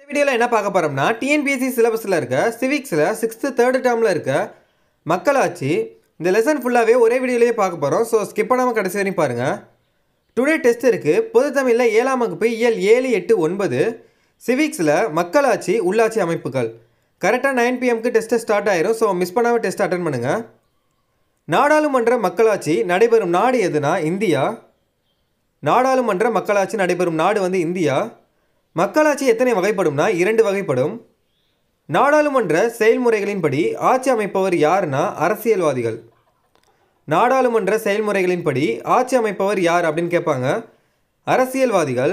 வீடியோவில் என்ன பார்க்க போகிறோம்னா டிஎன்பிஎஸ்சி சிலபஸில் இருக்க சிவிக்ஸில் சிக்ஸ்த்து தேர்டு டேர்மில் இருக்க மக்களாட்சி இந்த லெசன் ஃபுல்லாகவே ஒரே வீடியோலேயே பார்க்க போகிறோம் ஸோ ஸ்கிப் பண்ணாமல் கடைசி வரையும் பாருங்கள் டுடே டெஸ்ட் இருக்குது பொது தமிழில் ஏழாம் வகுப்பு இயல் ஏழு எட்டு ஒன்பது சிவிக்ஸில் மக்களாட்சி உள்ளாட்சி அமைப்புகள் கரெக்டாக நைன் பிஎம்க்கு டெஸ்ட்டு ஸ்டார்ட் ஆயிரும் ஸோ மிஸ் பண்ணாமல் டெஸ்ட் அட்டன் பண்ணுங்கள் நாடாளுமன்ற மக்களாட்சி நடைபெறும் நாடு எதுனா இந்தியா நாடாளுமன்ற மக்களாட்சி நடைபெறும் நாடு வந்து இந்தியா மக்களாட்சி எத்தனை வகைப்படும்னா இரண்டு வகைப்படும் நாடாளுமன்ற செயல்முறைகளின்படி ஆட்சி அமைப்பவர் யாருன்னா அரசியல்வாதிகள் நாடாளுமன்ற செயல்முறைகளின்படி ஆட்சி அமைப்பவர் யார் அப்படின்னு கேட்பாங்க அரசியல்வாதிகள்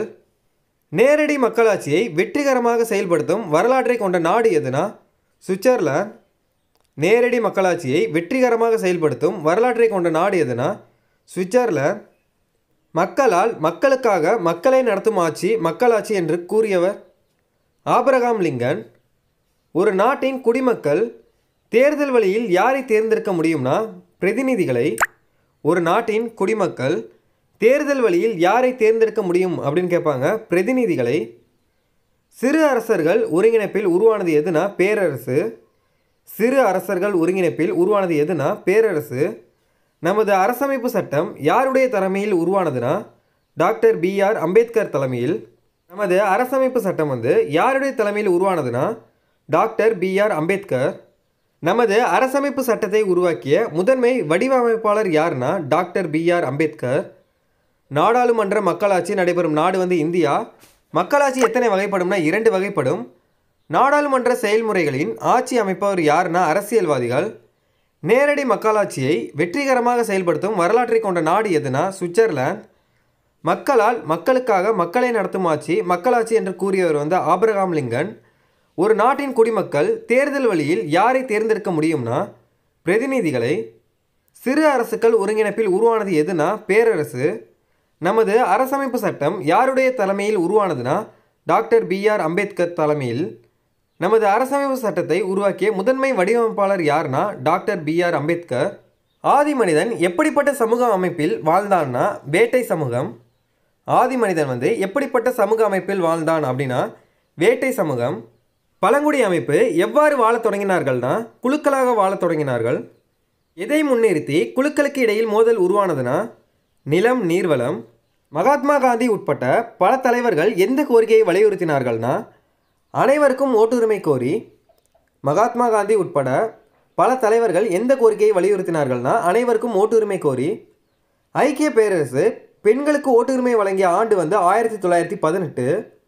நேரடி மக்களாட்சியை வெற்றிகரமாக செயல்படுத்தும் வரலாற்றை கொண்ட நாடு எதுனா சுவிட்சர்லாந்து நேரடி மக்களாட்சியை வெற்றிகரமாக செயல்படுத்தும் வரலாற்றை கொண்ட நாடு எதுனா சுவிட்சர்லாந்து மக்களால் மக்களுக்காக மக்களை நடத்தும் ஆட்சி மக்களாட்சி என்று கூறியவர் ஆபிரகாம் லிங்கன் ஒரு நாட்டின் குடிமக்கள் தேர்தல் வழியில் யாரை தேர்ந்தெடுக்க முடியும்னா பிரதிநிதிகளை ஒரு நாட்டின் குடிமக்கள் தேர்தல் வழியில் யாரை தேர்ந்தெடுக்க முடியும் அப்படின்னு கேட்பாங்க பிரதிநிதிகளை சிறு அரசர்கள் ஒருங்கிணைப்பில் உருவானது எதுனா பேரரசு சிறு அரசர்கள் ஒருங்கிணைப்பில் உருவானது எதுனா பேரரசு நமது அரசமைப்பு சட்டம் யாருடைய தலைமையில் உருவானதுன்னா டாக்டர் பிஆர் அம்பேத்கர் தலைமையில் நமது அரசமைப்பு சட்டம் வந்து யாருடைய தலைமையில் உருவானதுன்னா டாக்டர் பிஆர் அம்பேத்கர் நமது அரசமைப்பு சட்டத்தை உருவாக்கிய முதன்மை வடிவமைப்பாளர் யாருன்னா டாக்டர் பிஆர் அம்பேத்கர் நாடாளுமன்ற மக்களாட்சி நடைபெறும் நாடு வந்து இந்தியா மக்களாட்சி எத்தனை வகைப்படும்னா இரண்டு வகைப்படும் நாடாளுமன்ற செயல்முறைகளின் ஆட்சி அமைப்பவர் யாருன்னா அரசியல்வாதிகள் நேரடி மக்களாட்சியை வெற்றிகரமாக செயல்படுத்தும் வரலாற்றை கொண்ட நாடு எதுனா சுவிட்சர்லாந்து மக்களால் மக்களுக்காக மக்களை நடத்தும் ஆட்சி மக்களாட்சி என்று கூறியவர் வந்து ஆபிரகாம் லிங்கன் ஒரு நாட்டின் குடிமக்கள் தேர்தல் வழியில் யாரை தேர்ந்தெடுக்க முடியும்னா பிரதிநிதிகளை சிறு அரசுகள் ஒருங்கிணைப்பில் உருவானது எதுனா பேரரசு நமது அரசமைப்பு சட்டம் யாருடைய தலைமையில் உருவானதுன்னா டாக்டர் பிஆர் அம்பேத்கர் தலைமையில் நமது அரசமைப்பு சட்டத்தை உருவாக்கிய முதன்மை வடிவமைப்பாளர் யாருன்னா டாக்டர் பிஆர் அம்பேத்கர் ஆதி மனிதன் எப்படிப்பட்ட சமூக அமைப்பில் வாழ்ந்தான்னா வேட்டை சமூகம் ஆதி மனிதன் வந்து எப்படிப்பட்ட சமூக அமைப்பில் வாழ்ந்தான் அப்படின்னா வேட்டை சமூகம் பழங்குடி அமைப்பு எவ்வாறு வாழத் தொடங்கினார்கள்னா குழுக்களாக வாழத் தொடங்கினார்கள் எதை முன்னிறுத்தி குழுக்களுக்கு இடையில் மோதல் உருவானதுன்னா நிலம் நீர்வளம் மகாத்மா காந்தி உட்பட்ட பல தலைவர்கள் எந்த கோரிக்கையை வலியுறுத்தினார்கள்னா அனைவருக்கும் ஓட்டுரிமை கோரி மகாத்மா காந்தி உட்பட பல தலைவர்கள் எந்த கோரிக்கையை வலியுறுத்தினார்கள்னா அனைவருக்கும் ஓட்டுரிமை கோரி ஐக்கிய பேரரசு பெண்களுக்கு ஓட்டுரிமை வழங்கிய ஆண்டு வந்து ஆயிரத்தி தொள்ளாயிரத்தி பதினெட்டு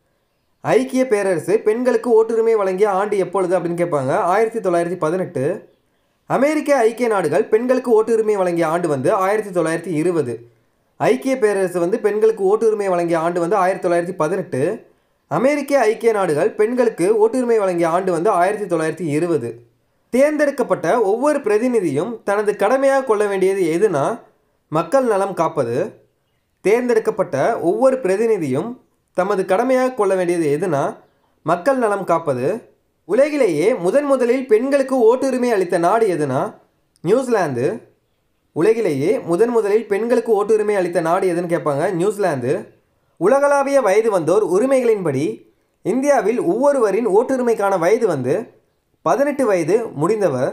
ஐக்கிய பேரரசு பெண்களுக்கு ஓட்டுரிமை வழங்கிய ஆண்டு எப்பொழுது அப்படின்னு கேட்பாங்க ஆயிரத்தி தொள்ளாயிரத்தி பதினெட்டு அமெரிக்க ஐக்கிய நாடுகள் பெண்களுக்கு ஓட்டுரிமை வழங்கிய ஆண்டு வந்து ஆயிரத்தி தொள்ளாயிரத்தி இருபது ஐக்கிய பேரரசு வந்து பெண்களுக்கு ஓட்டுரிமை வழங்கிய ஆண்டு வந்து ஆயிரத்தி தொள்ளாயிரத்தி பதினெட்டு அமெரிக்க ஐக்கிய நாடுகள் பெண்களுக்கு ஓட்டுரிமை வழங்கிய ஆண்டு வந்து ஆயிரத்தி தொள்ளாயிரத்தி இருபது தேர்ந்தெடுக்கப்பட்ட ஒவ்வொரு பிரதிநிதியும் தனது கடமையாக கொள்ள வேண்டியது எதுனா மக்கள் நலம் காப்பது தேர்ந்தெடுக்கப்பட்ட ஒவ்வொரு பிரதிநிதியும் தமது கடமையாக கொள்ள வேண்டியது எதுனா மக்கள் நலம் காப்பது உலகிலேயே முதன் முதலில் பெண்களுக்கு ஓட்டுரிமை அளித்த நாடு எதுனா நியூசிலாந்து உலகிலேயே முதன் முதலில் பெண்களுக்கு ஓட்டுரிமை அளித்த நாடு எதுன்னு கேட்பாங்க நியூசிலாந்து உலகளாவிய வயது வந்தோர் உரிமைகளின்படி இந்தியாவில் ஒவ்வொருவரின் ஓட்டுரிமைக்கான வயது வந்து பதினெட்டு வயது முடிந்தவர்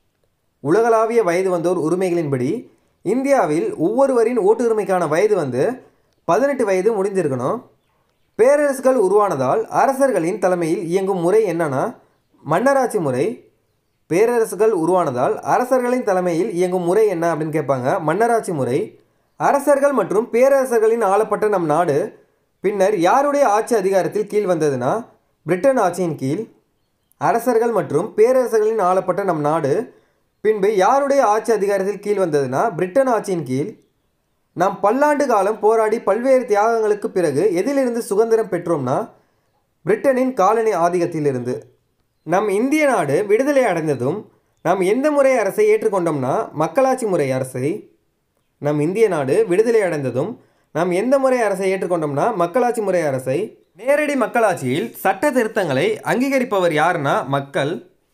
உலகளாவிய வயது வந்தோர் உரிமைகளின்படி இந்தியாவில் ஒவ்வொருவரின் ஓட்டுரிமைக்கான வயது வந்து பதினெட்டு வயது முடிந்திருக்கணும் பேரரசுகள் உருவானதால் அரசர்களின் தலைமையில் இயங்கும் முறை என்னன்னா மன்னராட்சி முறை பேரரசுகள் உருவானதால் அரசர்களின் தலைமையில் இயங்கும் முறை என்ன அப்படின்னு கேட்பாங்க மன்னராட்சி முறை அரசர்கள் மற்றும் பேரரசர்களின் ஆளப்பட்ட நம் நாடு பின்னர் யாருடைய ஆட்சி அதிகாரத்தில் கீழ் வந்ததுன்னா பிரிட்டன் ஆட்சியின் கீழ் அரசர்கள் மற்றும் பேரரசர்களின் ஆளப்பட்ட நம் நாடு பின்பு யாருடைய ஆட்சி அதிகாரத்தில் கீழ் வந்ததுன்னா பிரிட்டன் ஆட்சியின் கீழ் நாம் பல்லாண்டு காலம் போராடி பல்வேறு தியாகங்களுக்கு பிறகு எதிலிருந்து சுதந்திரம் பெற்றோம்னா பிரிட்டனின் காலனி ஆதிக்கத்திலிருந்து நம் இந்திய நாடு விடுதலை அடைந்ததும் நாம் எந்த முறை அரசை ஏற்றுக்கொண்டோம்னா மக்களாட்சி முறை அரசை நம் இந்திய நாடு விடுதலை அடைந்ததும் நாம் எந்த முறை அரசை ஏற்றுக்கொண்டோம்னா மக்களாட்சி முறை அரசை நேரடி மக்களாட்சியில் சட்ட திருத்தங்களை அங்கீகரிப்பவர் யாருன்னா மக்கள்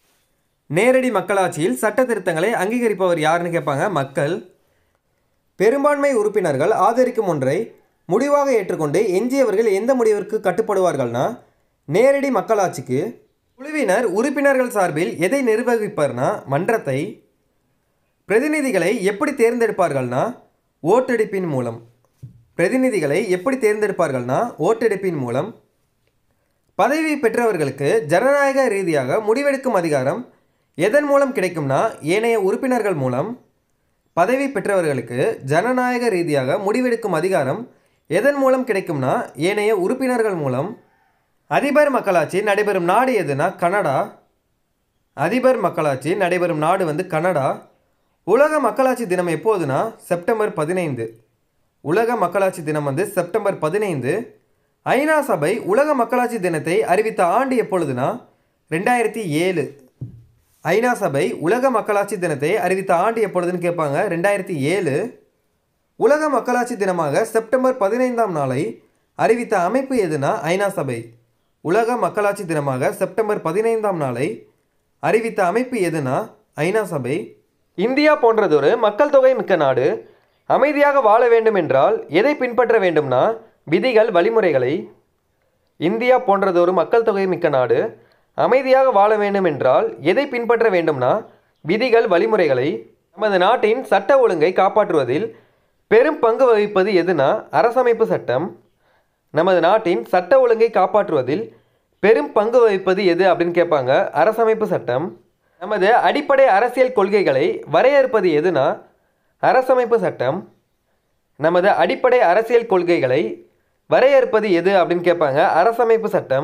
நேரடி மக்களாட்சியில் சட்ட திருத்தங்களை அங்கீகரிப்பவர் யாருன்னு கேட்பாங்க மக்கள் பெரும்பான்மை உறுப்பினர்கள் ஆதரிக்கும் ஒன்றை முடிவாக ஏற்றுக்கொண்டு எஞ்சியவர்கள் எந்த முடிவிற்கு கட்டுப்படுவார்கள்னா நேரடி மக்களாட்சிக்கு குழுவினர் உறுப்பினர்கள் சார்பில் எதை நிர்வகிப்பார்னா மன்றத்தை பிரதிநிதிகளை எப்படி தேர்ந்தெடுப்பார்கள்னா ஓட்டெடுப்பின் மூலம் பிரதிநிதிகளை எப்படி தேர்ந்தெடுப்பார்கள்னா ஓட்டெடுப்பின் மூலம் பதவி பெற்றவர்களுக்கு ஜனநாயக ரீதியாக முடிவெடுக்கும் அதிகாரம் எதன் மூலம் கிடைக்கும்னா ஏனைய உறுப்பினர்கள் மூலம் பதவி பெற்றவர்களுக்கு ஜனநாயக ரீதியாக முடிவெடுக்கும் அதிகாரம் எதன் மூலம் கிடைக்கும்னா ஏனைய உறுப்பினர்கள் மூலம் அதிபர் மக்களாட்சி நடைபெறும் நாடு எதுனா கனடா அதிபர் மக்களாட்சி நடைபெறும் நாடு வந்து கனடா உலக மக்களாட்சி தினம் எப்போதுனா செப்டம்பர் பதினைந்து உலக மக்களாட்சி தினம் வந்து செப்டம்பர் பதினைந்து ஐநா சபை உலக மக்களாட்சி தினத்தை அறிவித்த ஆண்டு எப்பொழுதுனா ரெண்டாயிரத்தி ஏழு ஐநா சபை உலக மக்களாட்சி தினத்தை அறிவித்த ஆண்டு எப்பொழுதுன்னு கேட்பாங்க ரெண்டாயிரத்தி ஏழு உலக மக்களாட்சி தினமாக செப்டம்பர் பதினைந்தாம் நாளை அறிவித்த அமைப்பு எதுனா ஐநா சபை உலக மக்களாட்சி தினமாக செப்டம்பர் பதினைந்தாம் நாளை அறிவித்த அமைப்பு எதுனா ஐநா சபை இந்தியா போன்றதொரு மக்கள் தொகை மிக்க நாடு அமைதியாக வாழ வேண்டும் என்றால் எதை பின்பற்ற வேண்டும்னா விதிகள் வழிமுறைகளை இந்தியா போன்றதொரு மக்கள் தொகை மிக்க நாடு அமைதியாக வாழ வேண்டும் என்றால் எதை பின்பற்ற வேண்டும்னா விதிகள் வழிமுறைகளை நமது நாட்டின் சட்ட ஒழுங்கை காப்பாற்றுவதில் பெரும் பங்கு வகிப்பது எதுனா அரசமைப்பு சட்டம் நமது நாட்டின் சட்ட ஒழுங்கை காப்பாற்றுவதில் பெரும் பங்கு வகிப்பது எது அப்படின்னு கேட்பாங்க அரசமைப்பு சட்டம் நமது அடிப்படை அரசியல் கொள்கைகளை வரையறுப்பது எதுனா அரசமைப்பு சட்டம் நமது அடிப்படை அரசியல் கொள்கைகளை வரையறுப்பது எது அப்படின்னு கேட்பாங்க அரசமைப்பு சட்டம்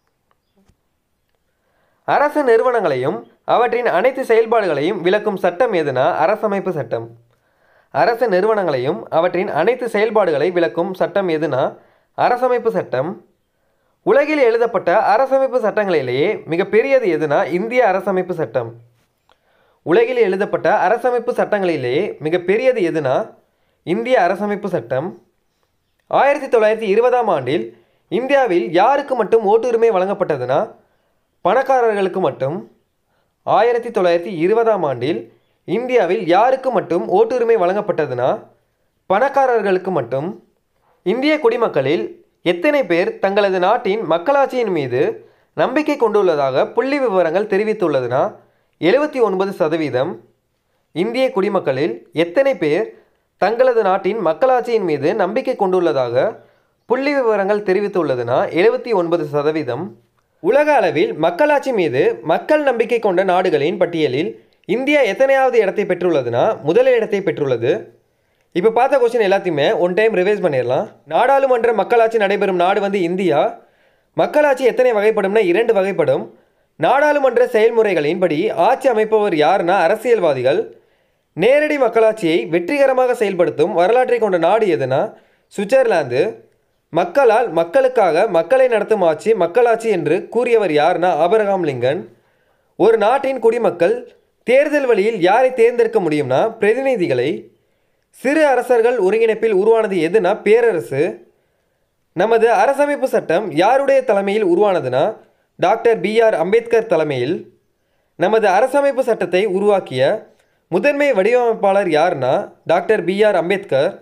அரசு நிறுவனங்களையும் அவற்றின் அனைத்து செயல்பாடுகளையும் விளக்கும் சட்டம் எதுனா அரசமைப்பு சட்டம் அரசு நிறுவனங்களையும் அவற்றின் அனைத்து செயல்பாடுகளை விளக்கும் சட்டம் எதுனா அரசமைப்பு சட்டம் உலகில் எழுதப்பட்ட அரசமைப்பு சட்டங்களிலேயே மிகப்பெரியது எதுனா இந்திய அரசமைப்பு சட்டம் உலகில் எழுதப்பட்ட அரசமைப்பு சட்டங்களிலேயே மிகப்பெரியது எதுனா இந்திய அரசமைப்பு சட்டம் ஆயிரத்தி தொள்ளாயிரத்தி இருபதாம் ஆண்டில் இந்தியாவில் யாருக்கு மட்டும் ஓட்டுரிமை வழங்கப்பட்டதுன்னா பணக்காரர்களுக்கு மட்டும் ஆயிரத்தி தொள்ளாயிரத்தி இருபதாம் ஆண்டில் இந்தியாவில் யாருக்கு மட்டும் ஓட்டுரிமை வழங்கப்பட்டதுன்னா பணக்காரர்களுக்கு மட்டும் இந்திய குடிமக்களில் எத்தனை பேர் தங்களது நாட்டின் மக்களாட்சியின் மீது நம்பிக்கை கொண்டுள்ளதாக புள்ளி விவரங்கள் தெரிவித்துள்ளதுன்னா எழுபத்தி ஒன்பது சதவீதம் இந்திய குடிமக்களில் எத்தனை பேர் தங்களது நாட்டின் மக்களாட்சியின் மீது நம்பிக்கை கொண்டுள்ளதாக புள்ளி விவரங்கள் தெரிவித்துள்ளதுன்னா எழுபத்தி ஒன்பது சதவீதம் உலக அளவில் மக்களாட்சி மீது மக்கள் நம்பிக்கை கொண்ட நாடுகளின் பட்டியலில் இந்தியா எத்தனையாவது இடத்தை பெற்றுள்ளதுன்னா முதல் இடத்தை பெற்றுள்ளது இப்போ பார்த்த கொஸ்டின் எல்லாத்தையுமே ஒன் டைம் ரிவைஸ் பண்ணிடலாம் நாடாளுமன்ற மக்களாட்சி நடைபெறும் நாடு வந்து இந்தியா மக்களாட்சி எத்தனை வகைப்படும்னா இரண்டு வகைப்படும் நாடாளுமன்ற செயல்முறைகளின்படி ஆட்சி அமைப்பவர் யாருன்னா அரசியல்வாதிகள் நேரடி மக்களாட்சியை வெற்றிகரமாக செயல்படுத்தும் வரலாற்றை கொண்ட நாடு எதுனா சுவிட்சர்லாந்து மக்களால் மக்களுக்காக மக்களை நடத்தும் ஆட்சி மக்களாட்சி என்று கூறியவர் யாருன்னா ஆபரகாம் லிங்கன் ஒரு நாட்டின் குடிமக்கள் தேர்தல் வழியில் யாரை தேர்ந்தெடுக்க முடியும்னா பிரதிநிதிகளை சிறு அரசர்கள் ஒருங்கிணைப்பில் உருவானது எதுனா பேரரசு நமது அரசமைப்பு சட்டம் யாருடைய தலைமையில் உருவானதுன்னா டாக்டர் பி ஆர் அம்பேத்கர் தலைமையில் நமது அரசமைப்பு சட்டத்தை உருவாக்கிய முதன்மை வடிவமைப்பாளர் யாருன்னா டாக்டர் பி ஆர் அம்பேத்கர்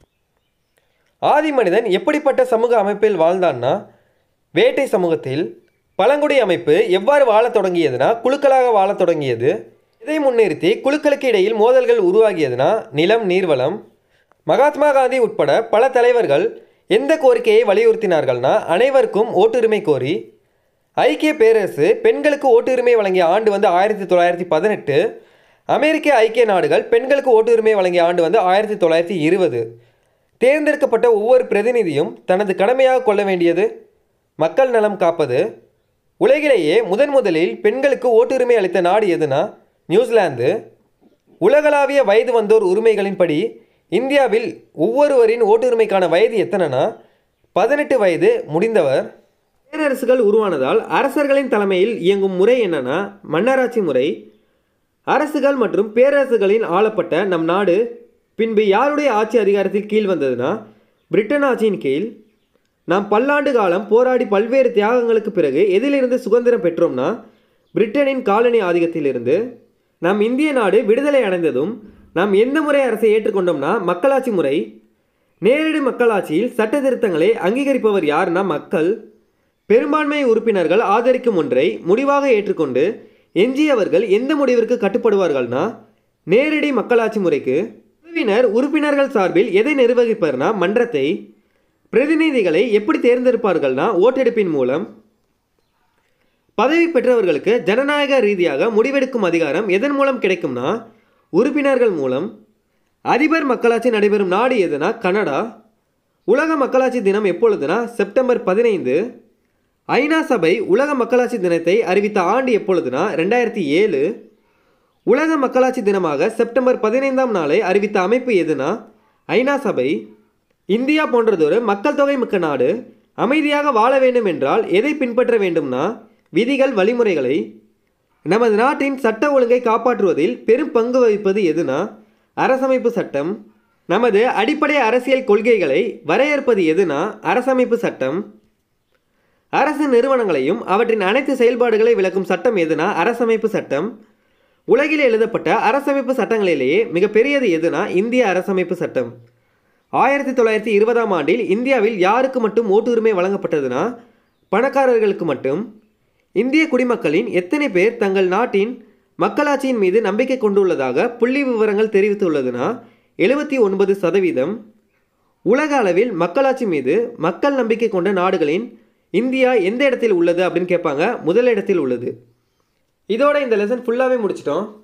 ஆதி மனிதன் எப்படிப்பட்ட சமூக அமைப்பில் வாழ்ந்தான்னா வேட்டை சமூகத்தில் பழங்குடி அமைப்பு எவ்வாறு வாழத் தொடங்கியதுன்னா குழுக்களாக வாழத் தொடங்கியது இதை முன்னிறுத்தி குழுக்களுக்கு இடையில் மோதல்கள் உருவாகியதுன்னா நிலம் நீர்வளம் மகாத்மா காந்தி உட்பட பல தலைவர்கள் எந்த கோரிக்கையை வலியுறுத்தினார்கள்னா அனைவருக்கும் ஓட்டுரிமை கோரி ஐக்கிய பேரரசு பெண்களுக்கு ஓட்டுரிமை வழங்கிய ஆண்டு வந்து ஆயிரத்தி தொள்ளாயிரத்தி பதினெட்டு அமெரிக்க ஐக்கிய நாடுகள் பெண்களுக்கு ஓட்டுரிமை வழங்கிய ஆண்டு வந்து ஆயிரத்தி தொள்ளாயிரத்தி இருபது தேர்ந்தெடுக்கப்பட்ட ஒவ்வொரு பிரதிநிதியும் தனது கடமையாக கொள்ள வேண்டியது மக்கள் நலம் காப்பது உலகிலேயே முதன் முதலில் பெண்களுக்கு ஓட்டுரிமை அளித்த நாடு எதுனா நியூசிலாந்து உலகளாவிய வயது வந்தோர் உரிமைகளின்படி இந்தியாவில் ஒவ்வொருவரின் ஓட்டுரிமைக்கான வயது எத்தனைனா பதினெட்டு வயது முடிந்தவர் பேரரசுகள் உருவானதால் அரசர்களின் தலைமையில் இயங்கும் முறை என்னன்னா மன்னராட்சி முறை அரசுகள் மற்றும் பேரரசுகளின் ஆளப்பட்ட நம் நாடு பின்பு யாருடைய ஆட்சி அதிகாரத்தில் கீழ் வந்ததுன்னா பிரிட்டன் ஆட்சியின் கீழ் நாம் பல்லாண்டு காலம் போராடி பல்வேறு தியாகங்களுக்கு பிறகு எதிலிருந்து சுதந்திரம் பெற்றோம்னா பிரிட்டனின் காலனி ஆதிக்கத்திலிருந்து நாம் இந்திய நாடு விடுதலை அடைந்ததும் நாம் எந்த முறை அரசை ஏற்றுக்கொண்டோம்னா மக்களாட்சி முறை நேரடி மக்களாட்சியில் சட்ட திருத்தங்களை அங்கீகரிப்பவர் யாருன்னா மக்கள் பெரும்பான்மை உறுப்பினர்கள் ஆதரிக்கும் ஒன்றை முடிவாக ஏற்றுக்கொண்டு எஞ்சியவர்கள் எந்த முடிவிற்கு கட்டுப்படுவார்கள்னா நேரடி மக்களாட்சி முறைக்கு குழுவினர் உறுப்பினர்கள் சார்பில் எதை நிர்வகிப்பர்னா மன்றத்தை பிரதிநிதிகளை எப்படி தேர்ந்தெடுப்பார்கள்னா ஓட்டெடுப்பின் மூலம் பதவி பெற்றவர்களுக்கு ஜனநாயக ரீதியாக முடிவெடுக்கும் அதிகாரம் எதன் மூலம் கிடைக்கும்னா உறுப்பினர்கள் மூலம் அதிபர் மக்களாட்சி நடைபெறும் நாடு எதுனா கனடா உலக மக்களாட்சி தினம் எப்பொழுதுனா செப்டம்பர் பதினைந்து ஐநா சபை உலக மக்களாட்சி தினத்தை அறிவித்த ஆண்டு எப்பொழுதுனா ரெண்டாயிரத்தி ஏழு உலக மக்களாட்சி தினமாக செப்டம்பர் பதினைந்தாம் நாளை அறிவித்த அமைப்பு எதுனா ஐநா சபை இந்தியா போன்றதொரு மக்கள் தொகை மிக்க நாடு அமைதியாக வாழ வேண்டும் என்றால் எதை பின்பற்ற வேண்டும்னா விதிகள் வழிமுறைகளை நமது நாட்டின் சட்ட ஒழுங்கை காப்பாற்றுவதில் பெரும் பங்கு வகிப்பது எதுனா அரசமைப்பு சட்டம் நமது அடிப்படை அரசியல் கொள்கைகளை வரையறுப்பது எதுனா அரசமைப்பு சட்டம் அரசு நிறுவனங்களையும் அவற்றின் அனைத்து செயல்பாடுகளை விளக்கும் சட்டம் எதுனா அரசமைப்பு சட்டம் உலகில் எழுதப்பட்ட அரசமைப்பு சட்டங்களிலேயே மிகப்பெரியது எதுனா இந்திய அரசமைப்பு சட்டம் ஆயிரத்தி தொள்ளாயிரத்தி இருபதாம் ஆண்டில் இந்தியாவில் யாருக்கு மட்டும் ஓட்டுரிமை வழங்கப்பட்டதுன்னா பணக்காரர்களுக்கு மட்டும் இந்திய குடிமக்களின் எத்தனை பேர் தங்கள் நாட்டின் மக்களாட்சியின் மீது நம்பிக்கை கொண்டுள்ளதாக புள்ளி விவரங்கள் தெரிவித்துள்ளதுன்னா எழுபத்தி ஒன்பது சதவீதம் உலக அளவில் மக்களாட்சி மீது மக்கள் நம்பிக்கை கொண்ட நாடுகளின் இந்தியா எந்த இடத்தில் உள்ளது அப்படின்னு கேட்பாங்க முதல் இடத்தில் உள்ளது இதோட இந்த லெசன் ஃபுல்லாகவே முடிச்சிட்டோம்